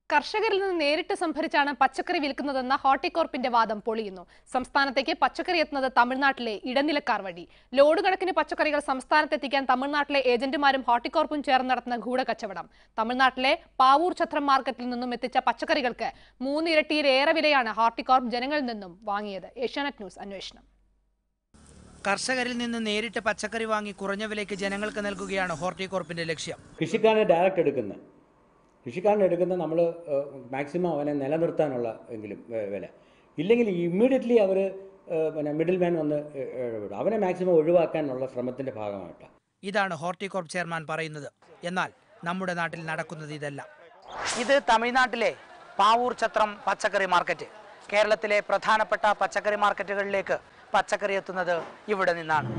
കർഷകരിൽ നിന്ന് നേരിട്ട് സംഭരിച്ചാണ് പച്ചക്കറി വിൽക്കുന്നതെന്ന ഹോർട്ടികോർപ്പിന്റെ വാദം പൊളിയുന്നു സംസ്ഥാനത്തേക്ക് പച്ചക്കറി എത്തുന്നത് തമിഴ്നാട്ടിലെ ഇടനിലക്കാർ വഴി ലോഡ് കണക്കിന് പച്ചക്കറികൾ സംസ്ഥാനത്തെത്തിക്കാൻ തമിഴ്നാട്ടിലെ ഏജന്റുമാരും ഹോർട്ടികോർപ്പും ചേർന്ന് നടത്തുന്ന ഗൂഢകച്ചവടം തമിഴ്നാട്ടിലെ പാവൂർ ഛത്രം മാർക്കറ്റിൽ നിന്നും എത്തിച്ച പച്ചക്കറികൾക്ക് മൂന്നിരട്ടിയിലേറെ വിലയാണ് ഹോർട്ടികോർപ്പ് ജനങ്ങളിൽ നിന്നും വാങ്ങിയത് ഏഷ്യാനെറ്റ് ന്യൂസ് അന്വേഷണം കർഷകരിൽ നിന്ന് നേരിട്ട് പച്ചക്കറി വാങ്ങി കുറഞ്ഞ വിലയ്ക്ക് ജനങ്ങൾക്ക് നൽകുകയാണ് ഹോർട്ടികോർപ്പിന്റെ ലക്ഷ്യം കൃഷിക്കാരനെ ഡയറക്റ്റ് എടുക്കുന്നത് കൃഷിക്കാരനെ എടുക്കുന്ന നമ്മൾ മാക്സിമം അവനെ നിലനിർത്താനുള്ള എങ്കിലും വെ- വില ഇല്ലെങ്കിൽ ഇമ്മീഡിയറ്റ്ലി അവർ പിന്നെ മിഡിൽ മാൻ വന്ന് ഏ- ഇടപെടും അവനെ മാക്സിമം ഒഴിവാക്കാനുള്ള ശ്രമത്തിൻ്റെ ഭാഗമായിട്ടാണ് ഇതാണ് ഹോർട്ടികോർപ്പ് ചെയർമാൻ പറയുന്നത് എന്നാൽ നമ്മുടെ നാട്ടിൽ നടക്കുന്നത് ഇതല്ല ഇത് തമിഴ്നാട്ടിലെ പാവൂർ ഛത്രം പച്ചക്കറി മാർക്കറ്റ് കേരളത്തിലെ പ്രധാനപ്പെട്ട പച്ചക്കറി മാർക്കറ്റുകളിലേക്ക് പച്ചക്കറി എത്തുന്നത് ഇവിടെ നിന്നാണ്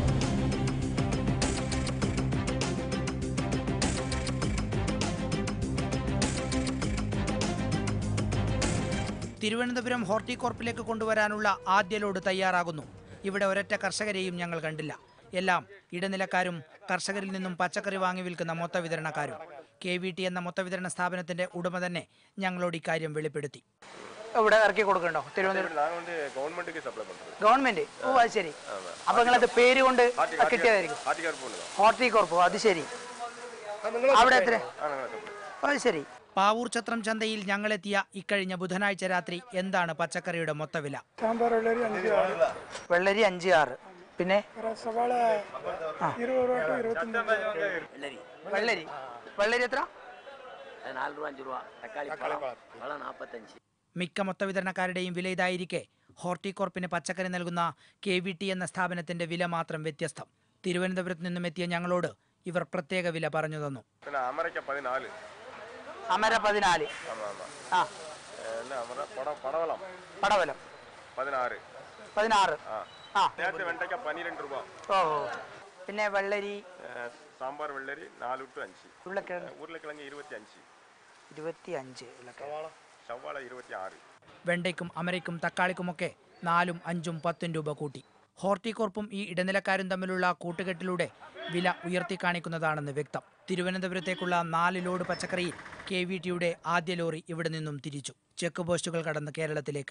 തിരുവനന്തപുരം ഹോർട്ടികോർപ്പിലേക്ക് കൊണ്ടുവരാനുള്ള ആദ്യ ലോഡ് തയ്യാറാകുന്നു ഇവിടെ ഒരൊറ്റ കർഷകരെയും ഞങ്ങൾ കണ്ടില്ല എല്ലാം ഇടനിലക്കാരും കർഷകരിൽ നിന്നും പച്ചക്കറി വാങ്ങി വിൽക്കുന്ന മൊത്ത വിതരണക്കാരും കെ വി ടി എന്ന മൊത്ത വിതരണ സ്ഥാപനത്തിന്റെ ഉടമ തന്നെ ഞങ്ങളോട് ഇക്കാര്യം വെളിപ്പെടുത്തി ഇവിടെ ഇറക്കി കൊടുക്കണ്ടോ തിരുവനന്തപുരം நாங்கள் வந்து கவர்மெண்ட்டுக்கு சப்ளை பண்ணுறது ഗവൺമെന്റ് ഓ അത് ശരി അപ്പൊ നിങ്ങളത് പേര് കൊണ്ട് കിട്ടിയതായിരിക്കും ஆர்டிகார் போகணும் தான் ഹോർട്ടികോർപ്പ് അത് ശരി അവിടെ എത്ര ஆ நாங்கள் சப்ளை അത് ശരി പാവൂർ ഛത്രം ചന്തയിൽ ഞങ്ങളെത്തിയ ഇക്കഴിഞ്ഞ ബുധനാഴ്ച രാത്രി എന്താണ് പച്ചക്കറിയുടെ മൊത്തവില സാമ്പാർ വെള്ളരി അഞ്ച് ആറ് വെള്ളരി അഞ്ച് ആറ് പിന്നെ സവാള ഇരുപത് രൂപ ടു ഇരുപത്തഞ്ച് വെള്ളരി വെള്ളരി എത്ര നാല് രൂപ അഞ്ച് രൂപ തക്കാളി പഴം പഴം നാൽപ്പത്തഞ്ച് മിക്ക മൊത്ത വിതരണക്കാരുടെയും വില ഇതായിരിക്കെ ഹോർട്ടികോർപ്പിന് പച്ചക്കറി നൽകുന്ന കെ വി ടി എന്ന സ്ഥാപനത്തിന്റെ വില മാത്രം വ്യത്യസ്തം തിരുവനന്തപുരത്ത് നിന്നും എത്തിയ ഞങ്ങളോട് ഇവർ പ്രത്യേക വില പറഞ്ഞു തന്നു പിന്നെ അമരയ്ക്ക പതിനാല് അമര പതിനാല് ஆமாம் ஆமாம் ആ என்ன அமர பட படவலம் പടവലം பதினாறு പതിനാറ് ஆ ആ நேற்று வெண்டைக்காய் பன்னிரெண்டு ரூபா ഓ പിന്നെ വെള്ളരി அஹ், சாம்பார் வெள்ளரி நாலு டு அஞ்சு ഉരുളക്കിഴങ്ങ് உருளைக்கிழங்கு இருபத்தி அஞ்சு ഇരുപത്തി അഞ്ച് ഉരുളക്കിഴങ്ങ് செவ்வாழை இருபத்தி ஆறு വെണ്ടയ്ക്കും അമരയ്ക്കും തക്കാളിക്കുമൊക്കെ നാലും അഞ്ചും പത്തും രൂപ കൂട്ടി ഹോർട്ടികോർപ്പും ഈ ഇടനിലക്കാരും തമ്മിലുള്ള കൂട്ടുകെട്ടിലൂടെ വില ഉയർത്തി കാണിക്കുന്നതാണെന്ന് വ്യക്തം തിരുവനന്തപുരത്തേക്കുള്ള നാല് ലോഡ് പച്ചക്കറിയിൽ കെ വി ടിയുടെ ആദ്യ ലോറി ഇവിടെ നിന്നും തിരിച്ചു ചെക്ക് പോസ്റ്റുകൾ കടന്ന് കേരളത്തിലേക്ക്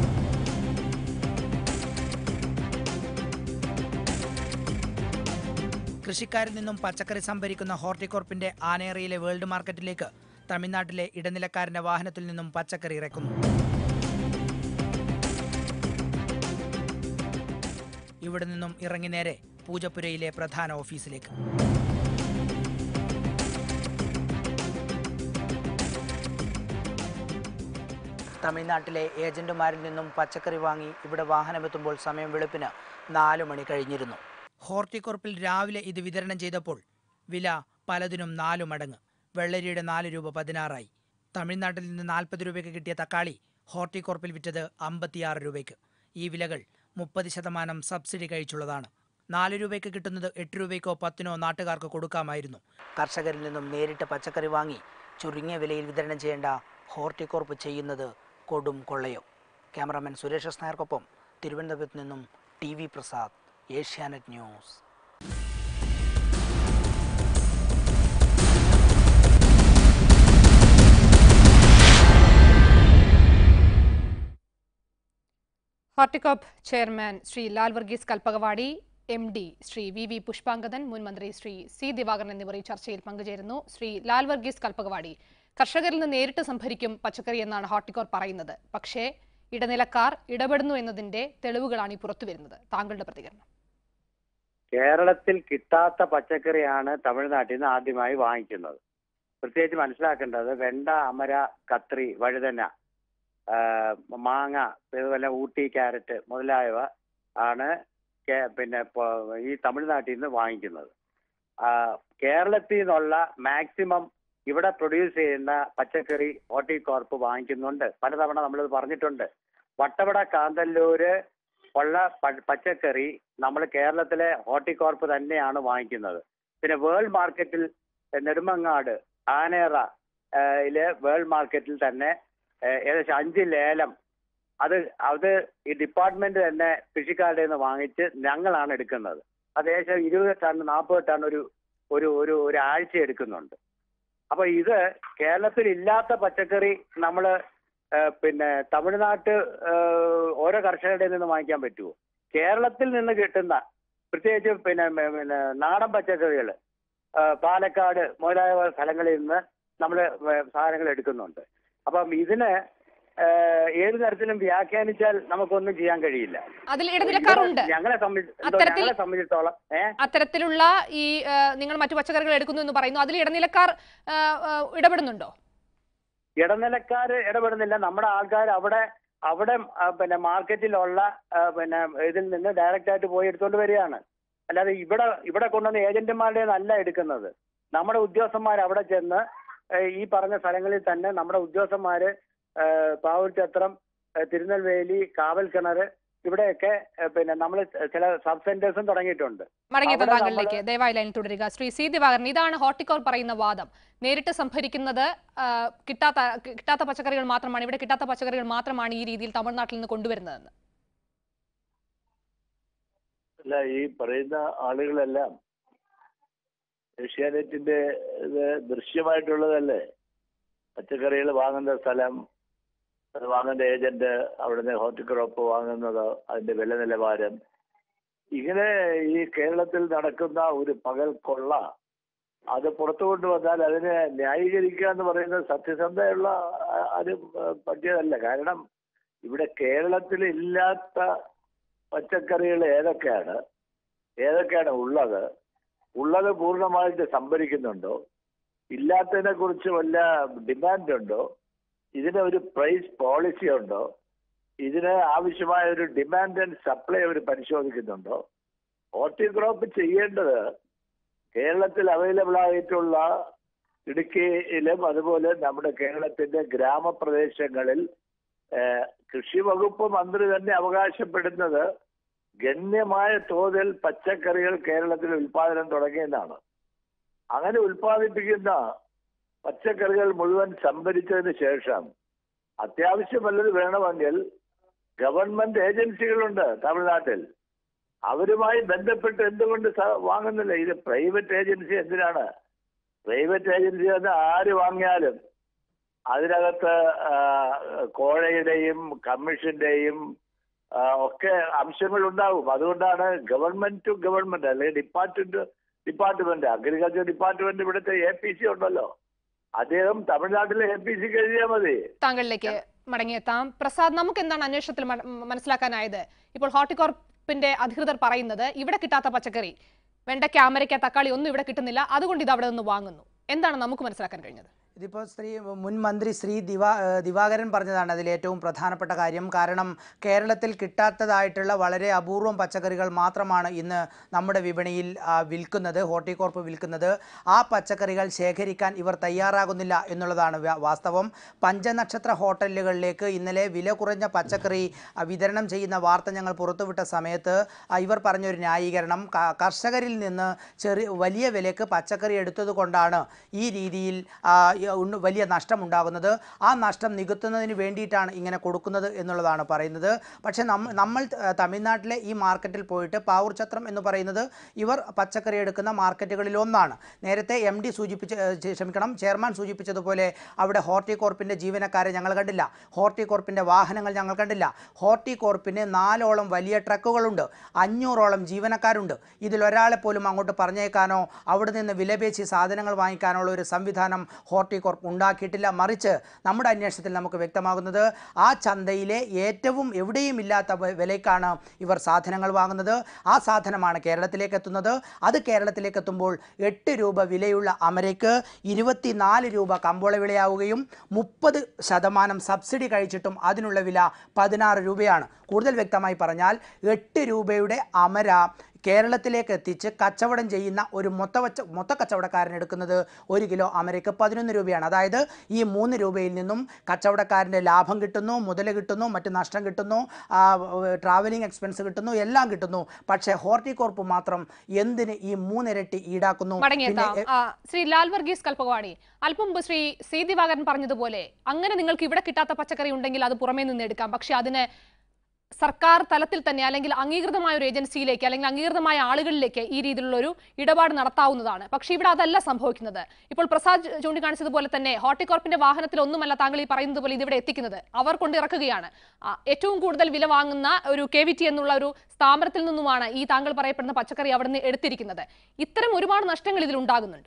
കൃഷിക്കാരിൽ നിന്നും പച്ചക്കറി സംഭരിക്കുന്ന ഹോർട്ടികോർപ്പിന്റെ ആനേറിയിലെ വേൾഡ് മാർക്കറ്റിലേക്ക് തമിഴ്നാട്ടിലെ ഇടനിലക്കാരന്റെ വാഹനത്തിൽ നിന്നും പച്ചക്കറി ഇറക്കുന്നു ഇവിടെ നിന്നും ഇറങ്ങി നേരെ പൂജപ്പുരയിലെ പ്രധാന ഓഫീസിലേക്ക് തമിഴ്നാട്ടിലെ ഏജന്റുമാരിൽ നിന്നും പച്ചക്കറി വാങ്ങി ഇവിടെ വാഹനമെത്തുമ്പോൾ സമയം വെളുപ്പിന് നാലു മണി കഴിഞ്ഞിരുന്നു ഹോർട്ടികോർപ്പിൽ രാവിലെ ഇത് വിതരണം ചെയ്തപ്പോൾ വില പലതിനും നാലു മടങ്ങ് വെള്ളരിയുടെ നാല് രൂപ പതിനാറായി തമിഴ്നാട്ടിൽ നിന്ന് നാൽപ്പത് രൂപയ്ക്ക് കിട്ടിയ തക്കാളി ഹോർട്ടികോർപ്പിൽ വിറ്റത് അമ്പത്തിയാറ് രൂപയ്ക്ക് ഈ വിലകൾ മുപ്പത് ശതമാനം സബ്സിഡി കഴിച്ചുള്ളതാണ് നാല് രൂപയ്ക്ക് കിട്ടുന്നത് എട്ട് രൂപയ്ക്കോ പത്തിനോ നാട്ടുകാർക്ക് കൊടുക്കാമായിരുന്നു കർഷകരിൽ നിന്നും നേരിട്ട് പച്ചക്കറി വാങ്ങി ചുരുങ്ങിയ വിലയിൽ വിതരണം ചെയ്യേണ്ട ഹോർട്ടികോർപ്പ് ചെയ്യുന്നത് കൊടും കൊള്ളയോ ക്യാമറാമാൻ സുരേഷ് എസ് നായർക്കൊപ്പം തിരുവനന്തപുരത്ത് നിന്നും T V Prasad Asianet news Horticorp chairman Shri Lal Varghese Kalpakavadi M D Shri V V Pushpangadan മുൻ മന്ത്രി ശ്രീ സി ദിവാകരൻ എന്നിവർ ഈ ചർച്ചയിൽ പങ്കുചേരുന്നു ശ്രീ ലാൽ വർഗീസ് കൽപ്പകവാടി കർഷകരിൽ നിന്ന് നേരിട്ട് സംഭരിക്കും പച്ചക്കറി എന്നാണ് ഹോർട്ടികോർപ്പ് പറയുന്നത് പക്ഷേ ഇടനിലക്കാർ ഇടപെടുന്നു എന്നതിന്റെ തെളിവുകളാണ് ഈ പുറത്തുവരുന്നത് താങ്കളുടെ പ്രതികരണം കേരളത്തിൽ കിട്ടാത്ത പച്ചക്കറിയാണ് തമിഴ്നാട്ടിൽ നിന്ന് ആദ്യമായി വാങ്ങിക്കുന്നത് പ്രത്യേകിച്ച് മനസ്സിലാക്കേണ്ടത് വെണ്ട അമര കത്രി വഴുതന ആ, മാങ്ങ അതുപോലെ ഊട്ടി ക്യാരറ്റ് മുതലായവ ആണ് കേ- പിന്നെ പ- ഈ തമിഴ്നാട്ടിൽ നിന്ന് വാങ്ങിക്കുന്നത് ആ, കേരളത്തിൽ നിന്നുള്ള മാക്സിമം ഇവിടെ പ്രൊഡ്യൂസ് ചെയ്യുന്ന പച്ചക്കറി ഹോർട്ടികോർപ്പ് വാങ്ങിക്കുന്നുണ്ട് പലതവണ നമ്മളിത് പറഞ്ഞിട്ടുണ്ട് വട്ടവട കാന്തല്ലൂര് ഉള്ള പ- പച്ചക്കറി നമ്മൾ കേരളത്തിലെ ഹോർട്ടികോർപ്പ് തന്നെയാണ് വാങ്ങിക്കുന്നത് പിന്നെ വേൾഡ് മാർക്കറ്റിൽ നെടുമങ്ങാട് ആനേറ ഏഹ്, യിലെ വേൾഡ് മാർക്കറ്റിൽ തന്നെ ഏഹ്, ഏകദേശം അഞ്ച് ലേലം അത് അത് ഈ ഡിപ്പാർട്ട്മെന്റ് തന്നെ കൃഷിക്കാരുടെ നിന്ന് വാങ്ങിച്ച് ഞങ്ങളാണ് എടുക്കുന്നത് അത് ഏകദേശം ഇരുപത് ടൺ നാൽപ്പത് ടൺ ഒരു ഒരു ഒരു ഒരു ആഴ്ച എടുക്കുന്നുണ്ട് അപ്പൊ ഇത് കേരളത്തിൽ ഇല്ലാത്ത പച്ചക്കറി നമ്മൾ പിന്നെ തമിഴ്നാട്ട് ആ, ഓരോ കർഷകരുടെ നിന്ന് വാങ്ങിക്കാൻ പറ്റുമോ കേരളത്തിൽ നിന്ന് കിട്ടുന്ന പ്രത്യേകിച്ച് പിന്നെ മ- പിന്നെ നാടൻ പച്ചക്കറികൾ പാലക്കാട് മുതലായ സ്ഥലങ്ങളിൽ നിന്ന് നമ്മൾ സാധനങ്ങൾ എടുക്കുന്നുണ്ട് അപ്പം ഇതിന് ആ, ഏത് തരത്തിലും വ്യാഖ്യാനിച്ചാൽ നമുക്കൊന്നും ചെയ്യാൻ കഴിയില്ല അതിൽ ഇടനിലക്കാരുണ്ട് ഞങ്ങളെ സംബന്ധിച്ച് എന്തോ അത്തരത്തിൽ- ഞങ്ങളെ സംബന്ധിച്ചിടത്തോളം ഏഹ് അത്തരത്തിലുള്ള ഈ ആ, നിങ്ങൾ മറ്റു പച്ചക്കറികൾ എടുക്കുന്നു എന്ന് പറയുന്നു അതിൽ ഇടനിലക്കാർ ആ, ആ, ഇടപെടുന്നുണ്ടോ ഇടനിലക്കാര് ഇടപെടുന്നില്ല നമ്മുടെ ആൾക്കാർ അവിടെ അവിടെ ആ, പിന്നെ മാർക്കറ്റിലുള്ള ആ, പിന്നെ ഇതിൽ നിന്ന് ഡയറക്റ്റ് ആയിട്ട് പോയി എടുത്തോണ്ട് വരികയാണ് അല്ലാതെ ഇവിടെ ഇവിടെ കൊണ്ടുവന്ന ഏജന്റുമാരുടെ നല്ല എടുക്കുന്നത് നമ്മുടെ ഉദ്യോഗസ്ഥന്മാർ അവിടെ ചെന്ന് ഏ, ഈ പറഞ്ഞ സ്ഥലങ്ങളിൽ തന്നെ നമ്മുടെ ഉദ്യോഗസ്ഥന്മാര് ഏ, പാവൂർചത്രം ഏ, തിരുനെൽവേലി കാവൽ കിണർ ഇവിടെയൊക്കെ ഏ, പിന്നെ നമ്മൾ ചില സബ് സെന്റേഴ്സും തുടങ്ങിയിട്ടുണ്ട് മടങ്ങിയെത്താൻ അവിടെ താങ്കളിലേക്ക് ദയവായി ലൈൻ തുടരുക ശ്രീ സി ദിവാകരൻ ഇതാണ് ഹോർട്ടിക്കോർ പറയുന്ന വാദം നേരിട്ട് സംഭരിക്കുന്നത് ആ, കിട്ടാത്ത കിട്ടാത്ത പച്ചക്കറികൾ മാത്രമാണ് ഇവിടെ കിട്ടാത്ത പച്ചക്കറികൾ മാത്രമാണ് ഈ രീതിയിൽ തമിഴ്നാട്ടിൽ നിന്ന് കൊണ്ടുവരുന്നതെന്ന് അല്ല ഈ പറയുന്ന ആളുകളെല്ലാം ഏഷ്യാനെറ്റിന്റെ ഇത് ദൃശ്യമായിട്ടുള്ളതല്ലേ പച്ചക്കറികൾ വാങ്ങുന്ന സ്ഥലം അത് വാങ്ങുന്ന ഏജന്റ് അവിടുന്ന് ഹോർട്ടിക്രോപ്പ് വാങ്ങുന്നത് അതിന്റെ വില നിലവാരം ഇങ്ങനെ ഈ കേരളത്തിൽ നടക്കുന്ന ഒരു പകൽ കൊള്ള അത് പുറത്തു കൊണ്ടുവന്നാൽ അതിനെ ന്യായീകരിക്കുക എന്ന് പറയുന്നത് സത്യസന്ധയുള്ള ആ, ഒരു ആ, പറ്റിയതല്ല കാരണം ഇവിടെ കേരളത്തിൽ ഇല്ലാത്ത പച്ചക്കറികൾ ഏതൊക്കെയാണ് ഏതൊക്കെയാണ് ഉള്ളത് ഉള്ളത് പൂർണ്ണമായിട്ട് സംഭരിക്കുന്നുണ്ടോ ഇല്ലാത്തതിനെ കുറിച്ച് വല്ല ഡിമാൻഡ് ഉണ്ടോ ഇതിന് ഒരു പ്രൈസ് പോളിസി ഉണ്ടോ ഇതിന് ആവശ്യമായ ഒരു ഡിമാൻഡ് ആൻഡ് സപ്ലൈ അവർ പരിശോധിക്കുന്നുണ്ടോ ഹോർട്ടിക്രോപ്പ് ചെയ്യേണ്ടത് കേരളത്തിൽ അവൈലബിൾ ആയിട്ടുള്ള ഇടുക്കിയിലും അതുപോലെ നമ്മുടെ കേരളത്തിന്റെ ഗ്രാമപ്രദേശങ്ങളിൽ ഏഹ്, കൃഷി വകുപ്പ് മന്ത്രി തന്നെ അവകാശപ്പെടുന്നത് ഗണ്യമായ തോതിൽ പച്ചക്കറികൾ കേരളത്തിൽ ഉൽപാദനം തുടങ്ങിയെന്നാണ് അങ്ങനെ ഉൽപ്പാദിപ്പിക്കുന്ന പച്ചക്കറികൾ മുഴുവൻ സംഭരിച്ചതിന് ശേഷം അത്യാവശ്യം വല്ലത് വേണമെങ്കിൽ ഗവൺമെന്റ് ഏജൻസികളുണ്ട് തമിഴ്നാട്ടിൽ അവരുമായി ബന്ധപ്പെട്ട് എന്തുകൊണ്ട് സ- വാങ്ങുന്നില്ല ഇത് പ്രൈവറ്റ് ഏജൻസി എന്തിനാണ് പ്രൈവറ്റ് ഏജൻസി എന്ന് ആര് വാങ്ങിയാലും അതിനകത്ത് ആ, കോഴയുടെയും കമ്മീഷന്റെയും ആ, ഒക്കെ അംശങ്ങൾ ഉണ്ടാവും അതുകൊണ്ടാണ് ഗവൺമെന്റ് ടു ഗവൺമെന്റ് അല്ലെങ്കിൽ ഡിപ്പാർട്ട്മെന്റ് ഡിപ്പാർട്ട്മെന്റ് അഗ്രികൾച്ചർ ഡിപ്പാർട്ട്മെന്റ് ഇവിടുത്തെ എ പി സി ഉണ്ടല്ലോ അദ്ദേഹം തമിഴ്നാട്ടിലെ എ പി സിക്ക് എഴുതിയാൽ മതി താങ്കളിലേക്ക് മടങ്ങിയെത്താം പ്രസാദ് നമുക്ക് എന്താണ് അന്വേഷണത്തിൽ മ- മനസ്സിലാക്കാനായത് ഇപ്പോൾ ഹോർട്ടികോർപ്പിന്റെ അധികൃതർ പറയുന്നത് ഇവിടെ കിട്ടാത്ത പച്ചക്കറി വെണ്ടയ്ക്ക അമരയ്ക്ക തക്കാളി ഒന്നും ഇവിടെ കിട്ടുന്നില്ല അതുകൊണ്ട് ഇത് അവിടെ നിന്ന് വാങ്ങുന്നു എന്താണ് നമുക്ക് മനസ്സിലാക്കാൻ കഴിഞ്ഞത് ഇതിപ്പോൾ ശ്രീ മുൻ മന്ത്രി ശ്രീ ദിവാ ഏഹ് ദിവാകരൻ പറഞ്ഞതാണ് അതിൽ ഏറ്റവും പ്രധാനപ്പെട്ട കാര്യം കാരണം കേരളത്തിൽ കിട്ടാത്തതായിട്ടുള്ള വളരെ അപൂർവം പച്ചക്കറികൾ മാത്രമാണ് ഇന്ന് നമ്മുടെ വിപണിയിൽ ആ, വിൽക്കുന്നത് ഹോർട്ടികോർപ്പ് വിൽക്കുന്നത് ആ പച്ചക്കറികൾ ശേഖരിക്കാൻ ഇവർ തയ്യാറാകുന്നില്ല എന്നുള്ളതാണ് വ്യ- വാസ്തവം പഞ്ചനക്ഷത്ര ഹോട്ടലുകളിലേക്ക് ഇന്നലെ വില കുറഞ്ഞ പച്ചക്കറി ആ, വിതരണം ചെയ്യുന്ന വാർത്ത ഞങ്ങൾ പുറത്തുവിട്ട സമയത്ത് ആ, ഇവർ പറഞ്ഞൊരു ന്യായീകരണം ക- കർഷകരിൽ നിന്ന് ചെറിയ വലിയ വിലക്ക് പച്ചക്കറി എടുത്തത് കൊണ്ടാണ് ഈ രീതിയിൽ ആ, ഈ ഉണ്ണ- വലിയ നഷ്ടം ഉണ്ടാകുന്നത് ആ നഷ്ടം നികത്തുന്നതിന് വേണ്ടിയിട്ടാണ് ഇങ്ങനെ കൊടുക്കുന്നത് എന്നുള്ളതാണ് പറയുന്നത് പക്ഷേ നമ്മ നമ്മൾ ആ, തമിഴ്നാട്ടിലെ ഈ മാർക്കറ്റിൽ പോയിട്ട് പാവൂർ ചത്രം എന്ന് പറയുന്നത് ഇവർ പച്ചക്കറി എടുക്കുന്ന മാർക്കറ്റുകളിൽ ഒന്നാണ് നേരത്തെ എം ഡി സൂചിപ്പിച്ച ഏ, ചെ- ക്ഷമിക്കണം ചെയർമാൻ സൂചിപ്പിച്ചതുപോലെ അവിടെ ഹോർട്ടികോർപ്പിൻ്റെ ജീവനക്കാരെ ഞങ്ങൾ കണ്ടില്ല ഹോർട്ടികോർപ്പിൻ്റെ വാഹനങ്ങൾ ഞങ്ങൾ കണ്ടില്ല ഹോർട്ടികോർപ്പിന് നാലോളം വലിയ ട്രക്കുകളുണ്ട് അഞ്ഞൂറോളം ജീവനക്കാരുണ്ട് ഇതിലൊരാളെ പോലും അങ്ങോട്ട് പറഞ്ഞേക്കാനോ അവിടെ നിന്ന് വിലപേശി സാധനങ്ങൾ വാങ്ങിക്കാനുള്ള ഒരു സംവിധാനം ഹോർട്ടികോർപ്പ് ഉണ്ടാക്കിയിട്ടില്ല മറിച്ച് നമ്മുടെ അന്വേഷണത്തിൽ നമുക്ക് വ്യക്തമാകുന്നത് ആ ചന്തയിലെ ഏറ്റവും എവിടെയും ഇല്ലാത്ത വ- വിലയ്ക്കാണ് ഇവർ സാധനങ്ങൾ വാങ്ങുന്നത് ആ സാധനമാണ് കേരളത്തിലേക്ക് എത്തുന്നത് അത് കേരളത്തിലേക്ക് എത്തുമ്പോൾ എട്ട് രൂപ വിലയുള്ള അമരയ്ക്ക് ഇരുപത്തിനാല് രൂപ കമ്പോള വിലയാവുകയും മുപ്പത് ശതമാനം സബ്സിഡി കഴിച്ചിട്ടും അതിനുള്ള വില പതിനാറ് രൂപയാണ് കൂടുതൽ വ്യക്തമായി പറഞ്ഞാൽ എട്ട് രൂപയുടെ അമര കേരളത്തിലേക്ക് എത്തിച്ച് കച്ചവടം ചെയ്യുന്ന ഒരു മൊത്ത വച്ച മൊത്ത കച്ചവടക്കാരൻ എടുക്കുന്നത് ഒരു കിലോ അമരയ്ക്ക് പതിനൊന്ന് രൂപയാണ് അതായത് ഈ മൂന്ന് രൂപയിൽ നിന്നും കച്ചവടക്കാരൻ്റെ ലാഭം കിട്ടുന്നു മുതൽ കിട്ടുന്നു മറ്റ് നഷ്ടം കിട്ടുന്നു ട്രാവലിംഗ് എക്സ്പെൻസ് കിട്ടുന്നു എല്ലാം കിട്ടുന്നു പക്ഷേ ഹോർട്ടികോർപ്പ് മാത്രം എന്തിന് ഈ മൂന്നിരട്ടി ഈടാക്കുന്നു മടങ്ങിയെത്താം പിന്നെ, ആ, ശ്രീ ലാൽ വർഗീസ് കൽപ്പകവാടി അല്പം മുമ്പ് ശ്രീ സി ദിവാകരൻ പറഞ്ഞതുപോലെ അങ്ങനെ നിങ്ങൾക്ക് ഇവിടെ കിട്ടാത്ത പച്ചക്കറി ഉണ്ടെങ്കിൽ അത് പുറമേ നിന്ന് എടുക്കാം പക്ഷെ അതിന് സർക്കാർ തലത്തിൽ തന്നെ അല്ലെങ്കിൽ അംഗീകൃതമായ ഒരു ഏജൻസിയിലേക്ക് അല്ലെങ്കിൽ അംഗീകൃതമായ ആളുകളിലേക്ക് ഈ രീതിയിലുള്ള ഒരു ഇടപാട് നടത്താവുന്നതാണ് പക്ഷേ ഇവിടെ അതല്ല സംഭവിക്കുന്നത് ഇപ്പോൾ പ്രസാദ് ചൂണ്ടിക്കാണിച്ചതുപോലെ തന്നെ ഹോർട്ടികോർപ്പിന്റെ വാഹനത്തിൽ ഒന്നുമല്ല താങ്കൾ ഈ പറയുന്നത് പോലെ ഇതിവിടെ എത്തിക്കുന്നത് അവർ കൊണ്ട് ഇറക്കുകയാണ് ആ, ഏറ്റവും കൂടുതൽ വില വാങ്ങുന്ന ഒരു കെ വി ടി എന്നുള്ള ഒരു സ്ഥാപനത്തിൽ നിന്നുമാണ് ഈ താങ്കൾ പറയപ്പെടുന്ന പച്ചക്കറി അവിടെ നിന്ന് എടുത്തിരിക്കുന്നത് ഇത്തരം ഒരുപാട് നഷ്ടങ്ങൾ ഇതിൽ ഉണ്ടാകുന്നുണ്ട്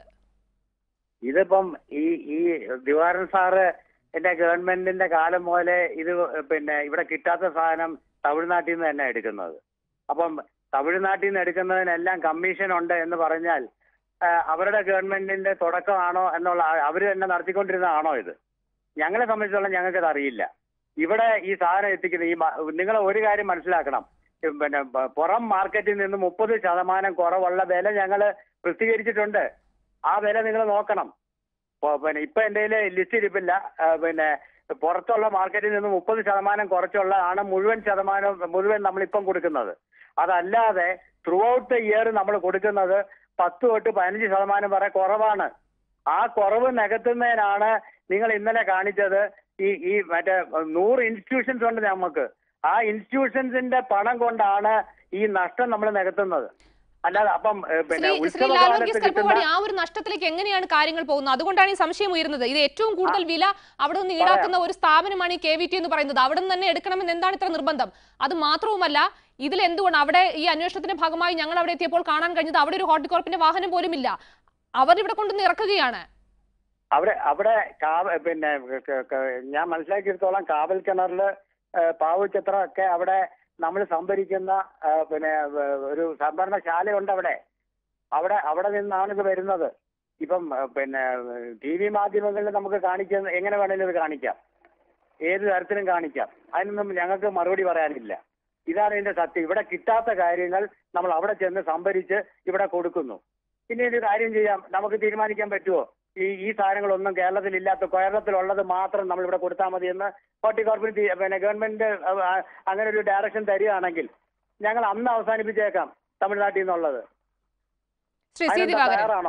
ഇതിപ്പം ഈ ഈ ദിവാരൻ സാറ് എന്റെ ഗവൺമെന്റിന്റെ കാലം മുതലേ ഇത് പിന്നെ ഇവിടെ കിട്ടാത്ത സാധനം തമിഴ്നാട്ടിൽ നിന്ന് തന്നെ എടുക്കുന്നത് അപ്പം തമിഴ്നാട്ടിൽ നിന്ന് എടുക്കുന്നതിനെല്ലാം കമ്മീഷൻ ഉണ്ട് എന്ന് പറഞ്ഞാൽ ആ, അവരുടെ ഗവൺമെന്റിന്റെ തുടക്കമാണോ എന്നുള്ള അവർ തന്നെ നടത്തിക്കൊണ്ടിരുന്നതാണോ ഇത് ഞങ്ങളെ സംബന്ധിച്ചോളം ഞങ്ങൾക്കത് അറിയില്ല ഇവിടെ ഈ സാധനം എത്തിക്കുന്ന ഈ നിങ്ങൾ ഒരു കാര്യം മനസ്സിലാക്കണം പിന്നെ പ- പുറം മാർക്കറ്റിൽ നിന്ന് മുപ്പത് ശതമാനം കുറവുള്ള വില ഞങ്ങൾ പ്രസിദ്ധീകരിച്ചിട്ടുണ്ട് ആ വില നിങ്ങൾ നോക്കണം ഇപ്പൊ- പിന്നെ ഇപ്പൊ എന്റെ ലിസ്റ്റ് ഇരിപ്പില്ല ആ, പിന്നെ പുറത്തുള്ള മാർക്കറ്റിൽ നിന്ന് മുപ്പത് ശതമാനം കുറച്ചുള്ള ആണ് മുഴുവൻ ശതമാനം മുഴുവൻ നമ്മളിപ്പം കൊടുക്കുന്നത് അതല്ലാതെ ത്രൂ ഔട്ട് ദ ഇയർ നമ്മൾ കൊടുക്കുന്നത് പത്ത് തൊട്ട് പതിനഞ്ച് ശതമാനം വരെ കുറവാണ് ആ കുറവ് നികത്തുന്നതിനാണ് നിങ്ങൾ ഇന്നലെ കാണിച്ചത് ഈ ഈ മറ്റേ നൂറ് ഇൻസ്റ്റിറ്റ്യൂഷൻസ് ഉണ്ട് നമുക്ക് ആ ഇൻസ്റ്റിറ്റ്യൂഷൻസിന്റെ പണം കൊണ്ടാണ് ഈ നഷ്ടം നമ്മൾ നികത്തുന്നത് അല്ലാതെ അപ്പം ഏ, പിന്നെ ശ്രീ ശ്രീ ഉത്സവ ലാൽ കാലത്ത് വർഗീസ് കിട്ടുന്ന കൽപ്പവാടി ആ ഒരു നഷ്ടത്തിലേക്ക് എങ്ങനെയാണ് കാര്യങ്ങൾ പോകുന്നത് അതുകൊണ്ടാണ് ഈ സംശയം ഉയരുന്നത് ഇത് ഏറ്റവും കൂടുതൽ വില അവിടെ നിന്ന് ഈടാക്കുന്ന ഒരു സ്ഥാപനമാണ് ഈ കെ വി ടി എന്ന് പറയുന്നത് അവിടെ നിന്ന് തന്നെ എടുക്കണമെന്ന് എന്താണ് ഇത്ര നിർബന്ധം അത് മാത്രവുമല്ല ഇതിൽ എന്തുകൊണ്ട് അവിടെ ഈ അന്വേഷണത്തിന്റെ ഭാഗമായി ഞങ്ങൾ അവിടെ എത്തിയപ്പോൾ കാണാൻ കഴിഞ്ഞത് അവിടെ ഒരു ഹോർട്ടികോർപ്പിന്റെ വാഹനം പോലും ഇല്ല അവർ ഇവിടെ കൊണ്ടുവന്ന് ഇറക്കുകയാണ് അവിടെ അവിടെ കാവ പിന്നെ ക- ക- ഞാൻ മനസ്സിലാക്കിയെടുത്തോളം കാവൽ കിണറില് പാവുചത്ര ഒക്കെ അവിടെ നമ്മൾ സംഭരിക്കുന്ന ആ, പിന്നെ വ- ഒരു സംഭരണശാലയുണ്ട് അവിടെ അവിടെ അവിടെ നിന്നാണ് ഇത് വരുന്നത് ഇപ്പം ആ, പിന്നെ ടി വി മാധ്യമങ്ങളിൽ നമുക്ക് കാണിക്കുന്ന എങ്ങനെ വേണേലും ഇത് കാണിക്കാം ഏത് തരത്തിലും കാണിക്കാം അതിനൊന്നും ഞങ്ങൾക്ക് മറുപടി പറയാനില്ല ഇതാണ് ഇതിന്റെ സത്യം ഇവിടെ കിട്ടാത്ത കാര്യങ്ങൾ നമ്മൾ അവിടെ ചെന്ന് സംഭരിച്ച് ഇവിടെ കൊടുക്കുന്നു പിന്നെ ഒരു കാര്യം ചെയ്യാം നമുക്ക് തീരുമാനിക്കാൻ പറ്റുമോ ഈ ഈ സാധനങ്ങളൊന്നും കേരളത്തിൽ ഇല്ലാത്ത കേരളത്തിലുള്ളത് മാത്രം നമ്മൾ ഇവിടെ കൊടുത്താൽ മതി എന്ന് ഹോർട്ടികോർപ്പിന് തീ- പിന്നെ ഗവൺമെന്റ് അഹ് ആ- അങ്ങനെ ഒരു ഡയറക്ഷൻ തരികയാണെങ്കിൽ ഞങ്ങൾ അന്ന് അവസാനിപ്പിച്ചേക്കാം തമിഴ്നാട്ടിൽ നിന്നുള്ളത് ശ്രീ സി അതിനെന്താ ദിവാകരൻ തയ്യാറാണോ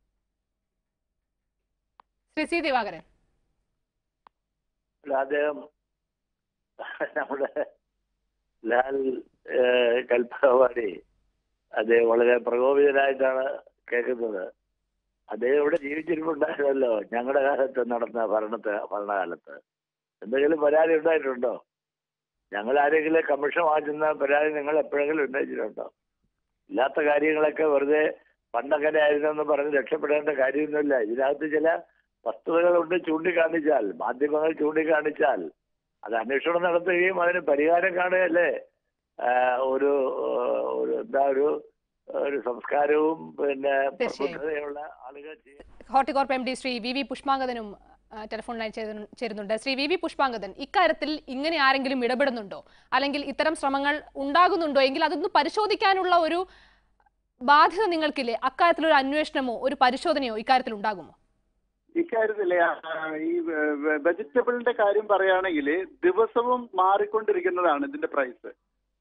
ശ്രീ സി ദിവാകരൻ അല്ല, അദ്ദേഹം നമ്മുടെ ലാൽ ഏഹ്, കൽപ്പവാടി അദ്ദേഹം വളരെ പ്രകോപിതനായിട്ടാണ് കേൾക്കുന്നത് അദ്ദേഹം ഇവിടെ ജീവിച്ചിരിപ്പുണ്ടായിരുന്നല്ലോ ഞങ്ങളുടെ കാലത്ത് നടന്ന ഭരണത്തെ ഭരണകാലത്ത് എന്തെങ്കിലും പരാതി ഉണ്ടായിട്ടുണ്ടോ ഞങ്ങൾ ആരെങ്കിലും കമ്മീഷൻ വാങ്ങുന്ന പരാതി നിങ്ങൾ എപ്പോഴെങ്കിലും ഉന്നയിച്ചിട്ടുണ്ടോ ഇല്ലാത്ത കാര്യങ്ങളൊക്കെ വെറുതെ പണ്ടങ്ങനെ ആയിരുന്നെന്ന് പറഞ്ഞ് രക്ഷപ്പെടേണ്ട കാര്യമൊന്നുമില്ല ഇതിനകത്ത് ചില വസ്തുതകളുണ്ട് ചൂണ്ടിക്കാണിച്ചാൽ മാധ്യമങ്ങൾ ചൂണ്ടിക്കാണിച്ചാൽ അത് അന്വേഷണം നടത്തുകയും അതിന് പരിഹാരം കാണുകയല്ലേ ആ, ഒരു ആ, ഒരു എന്താ ഒരു ഒരു സംസ്കാരവും പിന്നെ തീർച്ചയായും. പ്രബുദ്ധതയുള്ള ആളുകൾ ചെയ്യും Horticorp M D Shri V V പുഷ്പാങ്കദനും ആ, ടെലിഫോൺ ലൈൻ ചെയ്തു- ചേരുന്നുണ്ട് ശ്രീ വി വി പുഷ്പാങ്കദൻ ഇക്കാര്യത്തിൽ ഇങ്ങനെ ആരെങ്കിലും ഇടപെടുന്നുണ്ടോ അല്ലെങ്കിൽ ഇത്തരം ശ്രമങ്ങൾ ഉണ്ടാകുന്നുണ്ടോ എങ്കിൽ അതൊന്ന് പരിശോധിക്കാനുള്ള ഒരു ബാധ്യത നിങ്ങൾക്കില്ലേ അക്കാര്യത്തിൽ ഒരു അന്വേഷണമോ ഒരു പരിശോധനയോ ഇക്കാര്യത്തിൽ ഉണ്ടാകുമോ ഇക്കാര്യത്തില് ആ, ഈ വെജിറ്റബിളിന്റെ കാര്യം പറയുകയാണെങ്കിൽ ദിവസവും മാറിക്കൊണ്ടിരിക്കുന്നതാണ് ഇതിന്റെ പ്രൈസ്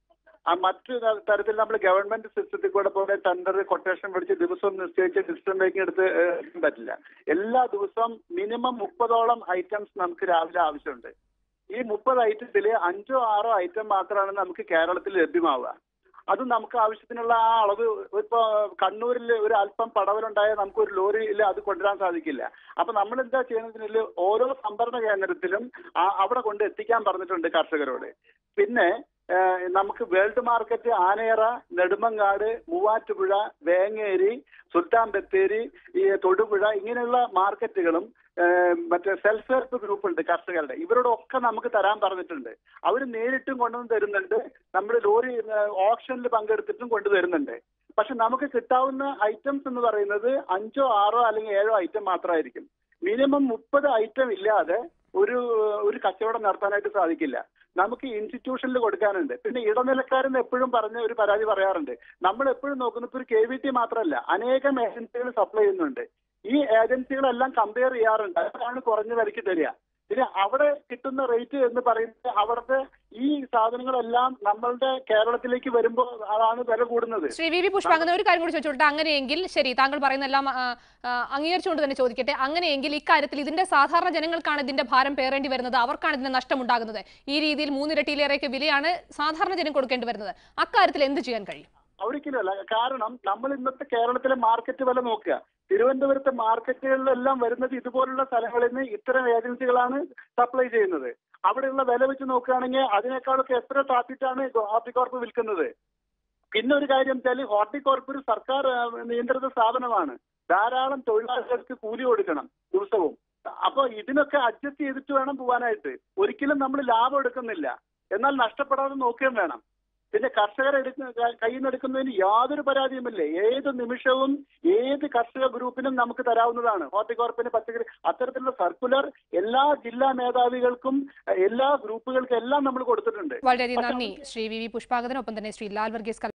ആ മറ്റു ത- തരത്തിൽ നമ്മൾ ഗവൺമെന്റ് സിസ്റ്റത്തിൽ കൂടെ പോലെ ടെൻഡർ കൊട്ടേഷൻ പിടിച്ച് ദിവസവും നിശ്ചയിച്ച് ഡിസിഷൻ മേക്കിംഗ് എടുത്ത് ഏഹ്, എടുക്കാൻ പറ്റില്ല എല്ലാ ദിവസവും മിനിമം മുപ്പതോളം ഐറ്റംസ് നമുക്ക് രാവിലെ ആവശ്യമുണ്ട് ഈ മുപ്പത് ഐറ്റത്തിൽ അഞ്ചോ ആറോ ഐറ്റം മാത്രമാണ് നമുക്ക് കേരളത്തിൽ ലഭ്യമാവുക അത് നമുക്ക് ആവശ്യത്തിനുള്ള ആ അളവ് ഇപ്പൊ കണ്ണൂരിൽ ഒരു അല്പം പടവലുണ്ടായാൽ നമുക്ക് ഒരു ലോറിയിൽ അത് കൊണ്ടുവരാൻ സാധിക്കില്ല അപ്പൊ നമ്മൾ എന്താ ചെയ്യുന്നതിൽ ഓരോ സംഭരണ കേന്ദ്രത്തിലും ആ- അവിടെ കൊണ്ട് എത്തിക്കാൻ പറഞ്ഞിട്ടുണ്ട് കർഷകരോട് പിന്നെ ഏഹ്, നമുക്ക് വേൾഡ് മാർക്കറ്റ് ആനയറ നെടുമങ്ങാട് മൂവാറ്റുപുഴ വേങ്ങേരി സുൽത്താൻ ബത്തേരി ഈ തൊടുപുഴ ഇങ്ങനെയുള്ള മാർക്കറ്റുകളും ഏഹ്, മറ്റേ സെൽഫ് ഹെൽപ്പ് ഗ്രൂപ്പ് ഉണ്ട് കർഷകരുടെ ഇവരോടൊക്കെ നമുക്ക് തരാൻ പറഞ്ഞിട്ടുണ്ട് അവർ നേരിട്ടും കൊണ്ടുവന്ന് തരുന്നുണ്ട് നമ്മുടെ ലോറി ഓപ്ഷനിൽ പങ്കെടുത്തിട്ടും കൊണ്ടുതരുന്നുണ്ട് പക്ഷെ നമുക്ക് കിട്ടാവുന്ന ഐറ്റംസ് എന്ന് പറയുന്നത് അഞ്ചോ ആറോ അല്ലെങ്കിൽ ഏഴോ ഐറ്റം മാത്രമായിരിക്കും മിനിമം മുപ്പത് ഐറ്റം ഇല്ലാതെ ഒരു ഒരു കച്ചവടം നടത്താനായിട്ട് സാധിക്കില്ല നമുക്ക് ഇൻസ്റ്റിറ്റ്യൂഷനിൽ കൊടുക്കാനുണ്ട് പിന്നെ ഇടനിലക്കാരെന്ന് എപ്പോഴും പറഞ്ഞ ഒരു പരാതി പറയാറുണ്ട് നമ്മൾ എപ്പോഴും നോക്കുന്നത് ഇപ്പൊ ഒരു കെ വി ടി മാത്രമല്ല അനേകം ഏജൻസികൾ സപ്ലൈ ചെയ്യുന്നുണ്ട് ഈ ഏജൻസികളെല്ലാം കമ്പയർ ചെയ്യാറുണ്ട് അതാണ് കുറഞ്ഞ വിലയ്ക്ക് തരിക പിന്നെ അവിടെ കിട്ടുന്ന റേറ്റ് എന്ന് പറയുന്നത് അവിടുത്തെ ഈ സാധനങ്ങളെല്ലാം നമ്മളുടെ കേരളത്തിലേക്ക് വരുമ്പോൾ അതാണ് വില കൂടുന്നത് ശ്രീ വി വി പുഷ്പാങ്കന ഒരു കാര്യം കൂടി ചോദിച്ചോട്ടെ അങ്ങനെയെങ്കിൽ ശരി താങ്കൾ പറയുന്നെല്ലാം ആ, ആ, അംഗീകരിച്ചുകൊണ്ട് തന്നെ ചോദിക്കട്ടെ അങ്ങനെയെങ്കിൽ ഇക്കാര്യത്തിൽ ഇതിന്റെ സാധാരണ ജനങ്ങൾക്കാണ് ഇതിന്റെ ഭാരം പേറേണ്ടി വരുന്നത് അവർക്കാണ് ഇതിന്റെ നഷ്ടമുണ്ടാകുന്നത് ഈ രീതിയിൽ മൂന്നിരട്ടിയിലേറെയൊക്കെ വിലയാണ് സാധാരണ ജനം കൊടുക്കേണ്ടി വരുന്നത് അക്കാര്യത്തിൽ എന്ത് ചെയ്യാൻ കഴിയും ഒരിക്കലുമല്ല കാരണം നമ്മൾ ഇന്നത്തെ കേരളത്തിലെ മാർക്കറ്റ് വില നോക്കുക തിരുവനന്തപുരത്തെ മാർക്കറ്റുകളിലെല്ലാം വരുന്നത് ഇതുപോലുള്ള സ്ഥലങ്ങളിൽ നിന്ന് ഇത്തരം ഏജൻസികളാണ് സപ്ലൈ ചെയ്യുന്നത് അവിടെയുള്ള വില വെച്ച് നോക്കുകയാണെങ്കിൽ അതിനേക്കാളൊക്കെ എത്ര താത്തിട്ടാണ് ഹോർട്ടികോർപ്പ് വിൽക്കുന്നത് പിന്നെ ഒരു കാര്യം വെച്ചാൽ ഹോർട്ടികോർപ്പ് ഒരു സർക്കാർ ആ, നിയന്ത്രിത സ്ഥാപനമാണ് ധാരാളം തൊഴിലാളികൾക്ക് കൂലി കൊടുക്കണം ദിവസവും അപ്പൊ ഇതിനൊക്കെ അഡ്ജസ്റ്റ് ചെയ്തിട്ട് വേണം പോകാനായിട്ട് ഒരിക്കലും നമ്മൾ ലാഭം എടുക്കുന്നില്ല എന്നാൽ നഷ്ടപ്പെടാതെ നോക്കുകയും വേണം പിന്നെ കർഷകർ എടുക്കുന്ന കയ്യിൽ നിന്ന് എടുക്കുന്നതിന് യാതൊരു പരാതിയുമില്ല ഏത് നിമിഷവും ഏത് കർഷക ഗ്രൂപ്പിനും നമുക്ക് തരാവുന്നതാണ് ഹോർട്ടികോർപ്പിന് പച്ചക്കറി അത്തരത്തിലുള്ള സർക്കുലർ എല്ലാ ജില്ലാ മേധാവികൾക്കും എല്ലാ ഗ്രൂപ്പുകൾക്കും എല്ലാം നമ്മൾ കൊടുത്തിട്ടുണ്ട് വളരെയധികം നന്ദി ശ്രീ വി വി പുഷ്പാങ്കതനൊപ്പം തന്നെ ശ്രീ ലാൽ വർഗീസ് കൽ